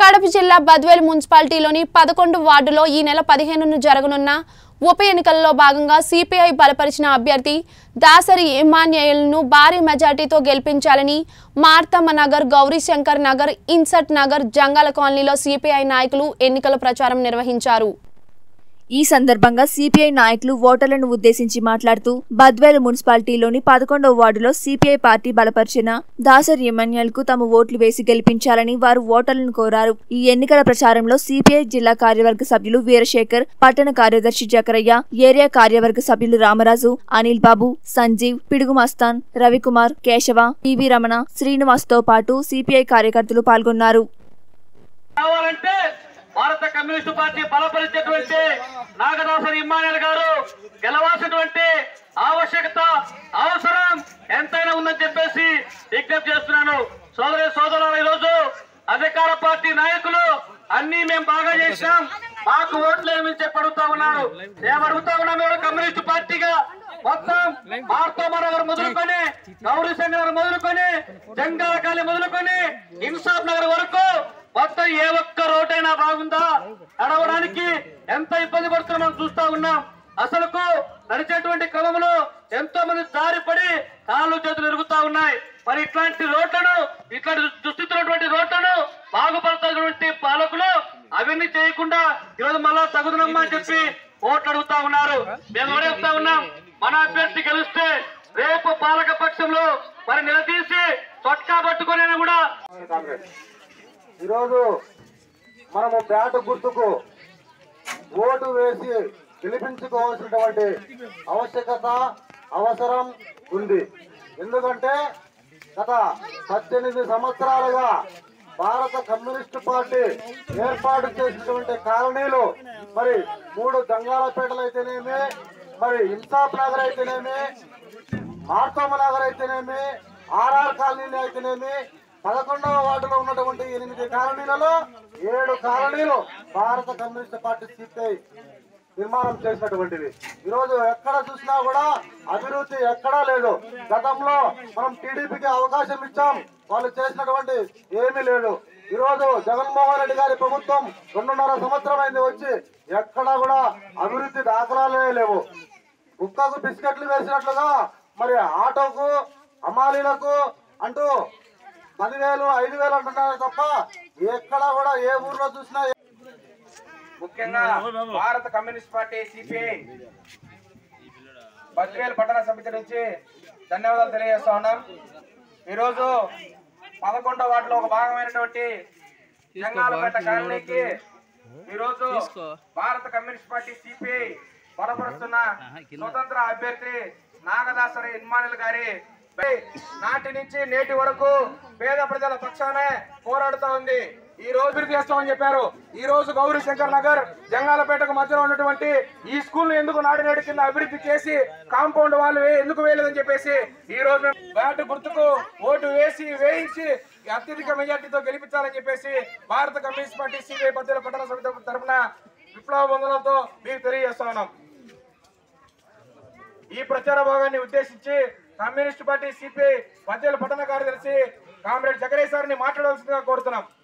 కడప జిల్లా బద్వేలు మున్సిపాలిటీలోని పదకొండు వార్డులో ఈ నెల పదిహేనున జరగనున్న ఉప ఎన్నికల్లో భాగంగా సిపిఐ బలపరిచిన అభ్యర్థి దాసరి ఇమాన్యుయల్ను భారీ మెజార్టీతో గెలిపించాలని మార్తమ్మ నగర్ గౌరీశంకర్ నగర్ ఇన్సట్ నగర్ జంగాల కాలనీలో సిపిఐ నాయకులు ఎన్నికల ప్రచారం నిర్వహించారు ఈ సందర్భంగా సిపిఐ నాయకులు ఓటర్లను ఉద్దేశించి మాట్లాడుతూ బద్వేలు మున్సిపాలిటీలోని పదకొండవ వార్డులో సిపిఐ పార్టీ బలపరిచిన దాసరి ఎమన్యల్ కు తమ ఓట్లు వేసి గెలిపించాలని వారు ఓటర్లను కోరారు ఈ ఎన్నికల ప్రచారంలో సిపిఐ జిల్లా కార్యవర్గ సభ్యులు వీరశేఖర్ పట్టణ కార్యదర్శి జకరయ్య ఏరియా కార్యవర్గ సభ్యులు రామరాజు అనిల్ బాబు సంజీవ్ పిడుగు మస్తాన్ రవికుమార్ కేశవ పివి రమణ శ్రీనివాస్ తో పాటు సిపిఐ కార్యకర్తలు పాల్గొన్నారు కావాలంటే భారత కమ్యూనిస్టు పార్టీ బలపరిచేటువంటి నాగదాసరి ఇమ్మానుయల్ గారు గెలవాల్సినటువంటి ఆవశ్యకత అవసరం ఎంతైనా ఉందని చెప్పేసి విజ్ఞప్తి చేస్తున్నాను సోదరి సోదరులు ఈరోజు అధికార పార్టీ నాయకులు అన్ని మేము బాగా చేసినాం మాకు ఓట్లు ఏమి చెప్పి అడుగుతా ఉన్నారు మేము అడుగుతా ఉన్నాం ఎవరు కమ్యూనిస్టు పార్టీగా మొత్తం మార్తోమ నగర్ మొదలుకొని గౌరీ నగర్ మొదలుకొని జంగాలకాలి మొదలుకొని ఇన్సాఫ్ నగర్ వరకు మొత్తం ఏ ఒక్క రోడ్డైనా బాగుందా నడవడానికి ఎంత ఇబ్బంది పడుతున్నా మనం చూస్తా ఉన్నాం అసలుకు నడిచేటువంటి క్రమంలో ఎంతో మంది జారిపడి కాళ్ళు చేతులు ఎరుగుతా ఉన్నాయి మరి ఇట్లాంటి రోడ్లను ఇట్లాంటి దుస్థితిలో ఉన్నటువంటి రోడ్లను బాగుపడుతున్నటువంటి పాలకులు అవన్నీ చేయకుండా ఈరోజు మళ్ళా తగుదనమ్మా అని చెప్పి ఓట్లు అడుగుతా ఉన్నారు మేము కూడా చెప్తా ఉన్నాం మన అభ్యర్థి గెలిస్తే రేపు పాలక పక్షంలో మరి నిలదీసి చొక్కా పట్టుకునే కూడా ఈరోజు మనము బ్యాట్ గుర్తుకు ఓటు వేసి గెలిపించుకోవాల్సినటువంటి ఆవశ్యకత అవసరం ఉంది ఎందుకంటే గత పద్దెనిమిది సంవత్సరాలుగా భారత కమ్యూనిస్టు పార్టీ ఏర్పాటు చేసినటువంటి కాలనీలు మరి మూడు గంగాలపేటలు అయితేనేమి మరి ఇన్సాఫ్ నగర్ అయితేనేమి మార్తోమ నగర్ అయితేనేమి ఆర్ఆర్ కాలనీలు అయితేనేమి పదకొండవ వార్డులో ఉన్నటువంటి ఎనిమిది కాలనీలలో ఏడు కాలనీలు భారత కమ్యూనిస్ట్ పార్టీ సిపిఐ నిర్మాణం చేసినటువంటివి ఈరోజు ఎక్కడ చూసినా కూడా అభివృద్ధి ఎక్కడా లేదు గతంలో మనం టీడీపీకి అవకాశం ఇచ్చాం వాళ్ళు చేసినటువంటి ఏమీ లేదు ఈరోజు జగన్మోహన్ రెడ్డి గారి ప్రభుత్వం రెండున్నర సంవత్సరం అయింది వచ్చి ఎక్కడా కూడా అభివృద్ధి దాఖలాలే లేవు కుక్కకు బిస్కెట్లు వేసినట్లుగా మరి ఆటోకు అమాలీలకు అంటూ పదివేలు ఐదు వేలు అంటున్నారు తప్ప ఎక్కడ కూడా ఏ ఊర్లో చూసినా ముఖ్యంగా భారత కమ్యూనిస్ట్ పార్టీ సిపిఐ బద్వేల్ పట్టణ సమితి నుంచి ధన్యవాదాలు తెలియజేస్తా ఉన్నాం ఈరోజు పదకొండో వార్డులో ఒక భాగమైనటువంటి జంగాలపేట కాలనీకి ఈరోజు భారత కమ్యూనిస్ట్ పార్టీ సిపిఐ బలపరుస్తున్న స్వతంత్ర అభ్యర్థి నాగదాసరి ఇన్మానిల్ గారి నాటి నుంచి నేటి వరకు పేద ప్రజల పక్షానే పోరాడుతా ఉంది ఈ రోజు అభివృద్ధి చేస్తామని చెప్పారు ఈ రోజు గౌరీ శంకర్ నగర్ జంగాలపేటకు మధ్యలో ఉన్నటువంటి ఈ స్కూల్ ఎందుకు నాడు నేడు కింద అభివృద్ధి చేసి కాంపౌండ్ వాళ్ళు వే- ఎందుకు వేయలేదని చెప్పేసి ఈ రోజు మేము బ్యాట్ గుర్తుకు ఓటు వేసి వేయించి అత్యధిక మెజార్టీతో గెలిపించాలని చెప్పేసి భారత కమ్యూనిస్ట్ పార్టీ సిపిఐ పద్దెల పట్టణ సమితి తరఫున విప్లవ బంధువులతో మీకు తెలియజేస్తా ఉన్నాం ఈ ప్రచార భాగాన్ని ఉద్దేశించి కమ్యూనిస్ట్ పార్టీ సిపిఐ పద్దెల పట్టణ కార్యదర్శి కామ్రేడ్ జగరేష్ సార్ని మాట్లాడవలసిందిగా కోరుతున్నాం